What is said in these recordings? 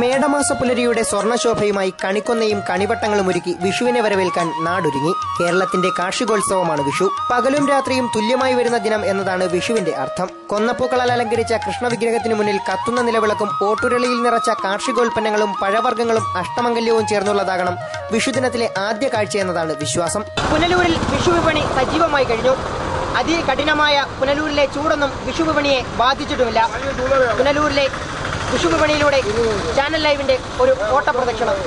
മേടമാസ പുലരിയുടെ സ്വർണശോഭയുമായി കണിക്കൊന്നയും കണിവട്ടങ്ങളും ഒരുക്കി വിഷുവിനെ വരവേൽക്കാൻ നാടൊരുങ്ങി കേരളത്തിന്റെ കാർഷികോത്സവമാണ് വിഷു പകലും രാത്രിയും തുല്യമായി വരുന്ന ദിനം എന്നതാണ് വിഷുവിന്റെ അർത്ഥം കൊന്നപ്പൂക്കളാൽ അലങ്കരിച്ച കൃഷ്ണവിഗ്രഹത്തിന് മുന്നിൽ കത്തുന്ന നിലവിളക്കും ഓട്ടുരളിയിൽ നിറച്ച കാർഷികോൽപ്പന്നങ്ങളും പഴവർഗ്ഗങ്ങളും അഷ്ടമംഗല്യവും ചേർന്നുള്ളതാകണം വിഷുദിനത്തിലെ ആദ്യ കാഴ്ച എന്നതാണ് വിശ്വാസം പുനലൂരിൽ വിഷു വിപണി സജീവമായി കഴിഞ്ഞു അതികഠിനമായ പുനലൂരിലെ ചൂടൊന്നും വിഷു വിപണിയെ ബാധിച്ചിട്ടുമില്ല പുനലൂരിലെ വിഷു വിപണിയിലൂടെ ചാനൽ ലൈവിന്റെ ഒരു ഓട്ടപ്രദക്ഷിണം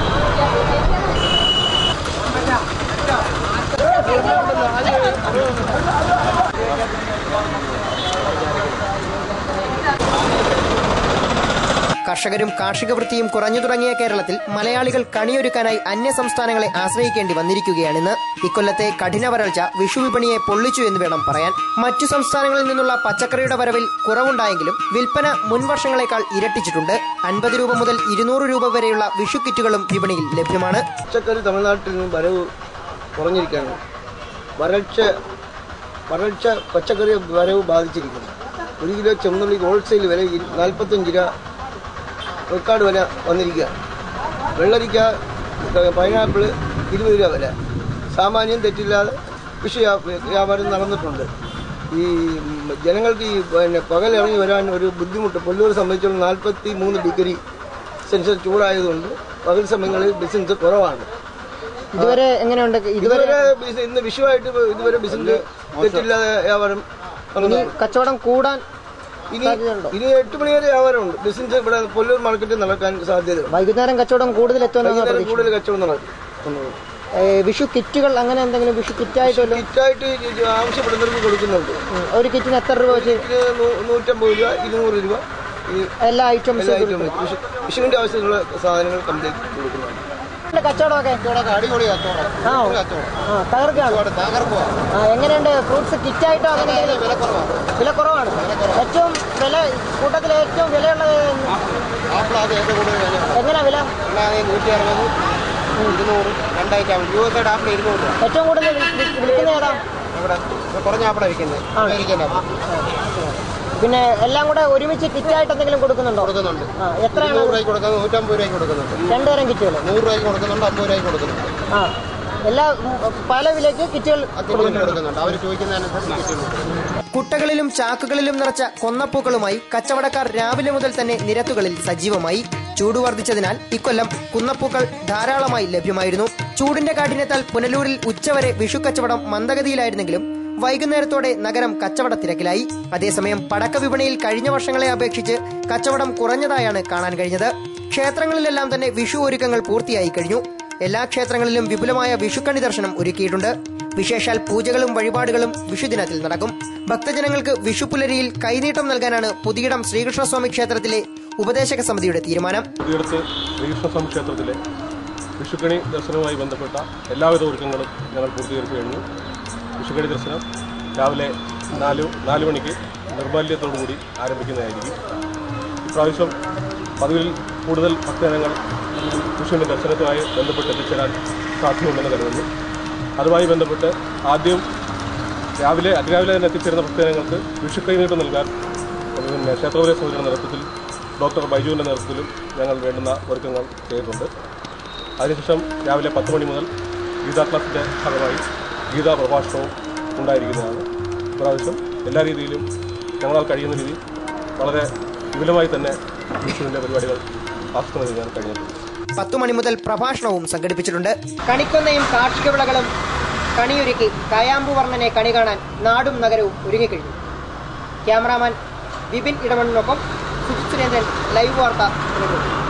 കർഷകരും കാർഷിക വൃത്തിയും കുറഞ്ഞു തുടങ്ങിയ കേരളത്തിൽ മലയാളികൾ കണിയൊരുക്കാനായി അന്യ സംസ്ഥാനങ്ങളെ ആശ്രയിക്കേണ്ടി വന്നിരിക്കുകയാണിന്ന് ഇക്കൊല്ലത്തെ കഠിന വരൾച്ച വിഷു വിപണിയെ പൊള്ളിച്ചു എന്ന് വേണം പറയാൻ മറ്റു സംസ്ഥാനങ്ങളിൽ നിന്നുള്ള പച്ചക്കറിയുടെ വരവിൽ കുറവുണ്ടായെങ്കിലും വിൽപ്പന മുൻ വർഷങ്ങളെക്കാൾ ഇരട്ടിച്ചിട്ടുണ്ട് അൻപത് രൂപ മുതൽ ഇരുന്നൂറ് രൂപ വരെയുള്ള വിഷു കിറ്റുകളും വിപണിയിൽ ലഭ്യമാണ് പച്ചക്കറി തമിഴ്നാട്ടിൽ നിന്ന് വരവ് കുറഞ്ഞിരിക്കുകയാണ് വരൾച്ച വരൾച്ച പച്ചക്കറി വരവ് ബാധിച്ചിരിക്കുന്നു ഒരു കിലോ ചെമ്മള്ളി ഹോൾസെയിൽ വില ഇരു- നാൽപ്പത്തഞ്ച് രൂപ റെക്കാർഡ് വില വന്നിരിക്കുകയാണ് വെള്ളരിക്ക ഏഹ്, പൈനാപ്പിൾ ഇരുപത് രൂപ വില സാമാന്യം തെറ്റില്ലാതെ വിഷു വ്യാ- വ്യാപാരം നടന്നിട്ടുണ്ട് ഈ ഉം, ജനങ്ങൾക്ക് ഈ പിന്നെ പകലിറങ്ങി വരാൻ ഒരു ബുദ്ധിമുട്ട് കൊല്ലൂർ സംബന്ധിച്ചോളം നാൽപ്പത്തി മൂന്ന് ഡിഗ്രി സെൻസർ ചൂടായതുകൊണ്ട് പകൽ സമയങ്ങളിൽ ബിസിനസ് കുറവാണ് ഇതുവരെ എങ്ങനെയുണ്ട് ഇതുവരെ ബിസി- ഇന്ന് വിഷുവായിട്ട് ഇപ്പൊ ഇതുവരെ ബിസിനസ് തെറ്റില്ലാതെ വ്യാപാരം നടന്നു. കച്ചവടം കൂടാൻ ഇനി ഇനി എട്ട് മണി വരെ വ്യാപാരമുണ്ട് ബിസിനസ് ഇവിടെ കൊല്ലൂർ മാർക്കറ്റിൽ നടക്കാൻ സാധ്യതയുണ്ട് വൈകുന്നേരം കച്ചവടം കൂടുതൽ വൈകുന്നേരം കൂടുതൽ കച്ചവടം നടക്കും വിഷു കിറ്റുകൾ അങ്ങനെ എന്തെങ്കിലും വിഷു കിറ്റായിട്ട് കിറ്റായിട്ട് ഇത് ആവശ്യപ്പെടുന്നവർക്ക് കൊടുക്കുന്നുണ്ട് ഒരു കിറ്റിന് എത്ര രൂപ വെച്ച് ഇതിന് നൂ- നൂറ്റമ്പത് രൂപ ഇരുന്നൂറ് രൂപ ഈ എല്ലാ ഐറ്റംസും എല്ലാ ഐറ്റവും വിഷു വിഷുവിന്റെ ആവശ്യത്തിനുള്ള സാധനങ്ങൾ കംപ്ലീറ്റ് കൊടുക്കുന്നുണ്ട് കച്ചവടമൊക്കെ അടിപൊളി കച്ചവടം ആ ആ തകർക്കാണ് ആ എങ്ങനെയുണ്ട് ഫ്രൂട്ട്സ് കിറ്റായിട്ടോ അങ്ങനെ എന്തെങ്കിലും? വില കുറവാണ് ഏറ്റവും വില കൂട്ടത്തിൽ ഏറ്റവും വിലയുള്ളത് എങ്ങനെയാ വില നൂറ്റി അറുപത് ഇരുന്നൂറ് രണ്ടായിരം യു എസ് ഐ ആപ്പിൾ ഇരുന്നൂറ് രൂപ ഏറ്റവും കൂടുതൽ വിൽ- വിൽ- വിൽക്കുന്ന ഏതാ ഇവിടെ കുറഞ്ഞ ആപ്പിളാണ് വിൽക്കുന്നത് അമേരിക്കൻ ആപ്പിൾ പിന്നെ എല്ലാം കൂടെ ഒരുമിച്ച് കിറ്റായിട്ട് എന്തെങ്കിലും കൊടുക്കുന്നുണ്ടോ കൊടുക്കുന്നുണ്ട് ആ എത്രയാണ് നൂറ് രൂപയ്ക്ക് കൊടുക്കുന്നത് നൂറ്റമ്പത് രൂപയ്ക്ക് കൊടുക്കുന്നുണ്ട് രണ്ടു തരം കിറ്റുകൾ നൂറ് രൂപയ്ക്ക് കൊടുക്കുന്നുണ്ട് അമ്പത് രൂപയ്ക്ക് കൊടുക്കുന്നുണ്ട് ആ എല്ലാ ഉം, പല വിലയ്ക്ക് കിറ്റുകൾ അത്യാവശ്യം കൊടുക്കുന്നുണ്ട് അവർ ചോദിക്കുന്നതിനനുസരിച്ച് കിട്ടുന്നുണ്ട് കുട്ടകളിലും ചാക്കുകളിലും നിറച്ച കൊന്നപ്പൂക്കളുമായി കച്ചവടക്കാർ രാവിലെ മുതൽ തന്നെ നിരത്തുകളിൽ സജീവമായി ചൂട് വർദ്ധിച്ചതിനാൽ ഇക്കൊല്ലം കുന്നപ്പൂക്കൾ ധാരാളമായി ലഭ്യമായിരുന്നു ചൂടിന്റെ കാഠിന്യത്താൽ പുനലൂരിൽ ഉച്ചവരെ വിഷു കച്ചവടം മന്ദഗതിയിലായിരുന്നെങ്കിലും വൈകുന്നേരത്തോടെ നഗരം കച്ചവട തിരക്കിലായി അതേസമയം പടക്ക വിപണിയിൽ കഴിഞ്ഞ വർഷങ്ങളെ അപേക്ഷിച്ച് കച്ചവടം കുറഞ്ഞതായാണ് കാണാൻ കഴിഞ്ഞത് ക്ഷേത്രങ്ങളിലെല്ലാം തന്നെ വിഷു ഒരുക്കങ്ങൾ പൂർത്തിയായി കഴിഞ്ഞു എല്ലാ ക്ഷേത്രങ്ങളിലും വിപുലമായ വിഷുക്കണി ദർശനം ഒരുക്കിയിട്ടുണ്ട് വിശേഷാൽ പൂജകളും വഴിപാടുകളും വിഷുദിനത്തിൽ നടക്കും ഭക്തജനങ്ങൾക്ക് വിഷുപുലരിയിൽ കൈനീട്ടം നൽകാനാണ് പുതിയിടം ശ്രീകൃഷ്ണസ്വാമി ക്ഷേത്രത്തിലെ ഉപദേശക സമിതിയുടെ തീരുമാനം തീർത്ത് ശ്രീകൃഷ്ണസ്വാമി ക്ഷേത്രത്തിലെ വിഷുക്കണി ദർശനവുമായി ബന്ധപ്പെട്ട എല്ലാവിധ ഒരുക്കങ്ങളും ഞങ്ങൾ പൂർത്തീകരിച്ചു കഴിഞ്ഞു വിഷുക്കണി ദർശനം രാവിലെ നാല് നാല് മണിക്ക് നിർമാല്യത്തോടുകൂടി ആരംഭിക്കുന്നതായിരിക്കും ഇപ്രാവശ്യം പതിവിൽ കൂടുതൽ ഭക്തജനങ്ങൾ വിഷുവിൻ്റെ ദർശനത്തുമായി ബന്ധപ്പെട്ട് എത്തിച്ചേരാൻ സാധ്യമുണ്ടെന്ന് കരുതുന്നു അതുമായി ബന്ധപ്പെട്ട് ആദ്യം രാവിലെ അതിരാവിലെ തന്നെ എത്തിച്ചേരുന്ന ഭക്തജനങ്ങൾക്ക് വിഷുക്കൈനീട്ടം നൽകാൻ പിന്നെ ക്ഷേത്രോപദേശ സമിതിയുടെ നേതൃത്വത്തിൽ ഡോക്ടർ ബൈജുവിൻ്റെ നേതൃത്വത്തിലും ഞങ്ങൾ വേണ്ടുന്ന ഒരുക്കങ്ങൾ ചെയ്തിട്ടുണ്ട് അതിനുശേഷം രാവിലെ പത്ത് മണി മുതൽ ഗീതാ ക്ലാസിൻ്റെ ഭാഗമായി ഗീതാ പ്രഭാഷണവും ഉണ്ടായിരിക്കുന്നതാണ് ഇപ്രാവശ്യം എല്ലാ രീതിയിലും ഞങ്ങളാൽ കഴിയുന്ന രീതിയിൽ വളരെ വിപുലമായി തന്നെ വിഷുവിൻ്റെ പരിപാടികൾ ആസൂത്രണം ചെയ്യാൻ കഴിഞ്ഞിട്ടുണ്ട് പത്തു മണി മുതൽ പ്രഭാഷണവും സംഘടിപ്പിച്ചിട്ടുണ്ട് കണിക്കൊന്നയും കാർഷിക വിളകളും കണിയൊരുക്കി കായാമ്പു വർണ്ണനെ കണി കാണാൻ നാടും നഗരവും ഒരുങ്ങിക്കഴിഞ്ഞു ക്യാമറാമാൻ വിപിൻ ഇടമണ്ണിനൊപ്പം സുജിത് സുരേന്ദ്രൻ ലൈവ് വാർത്ത പുനലൂർ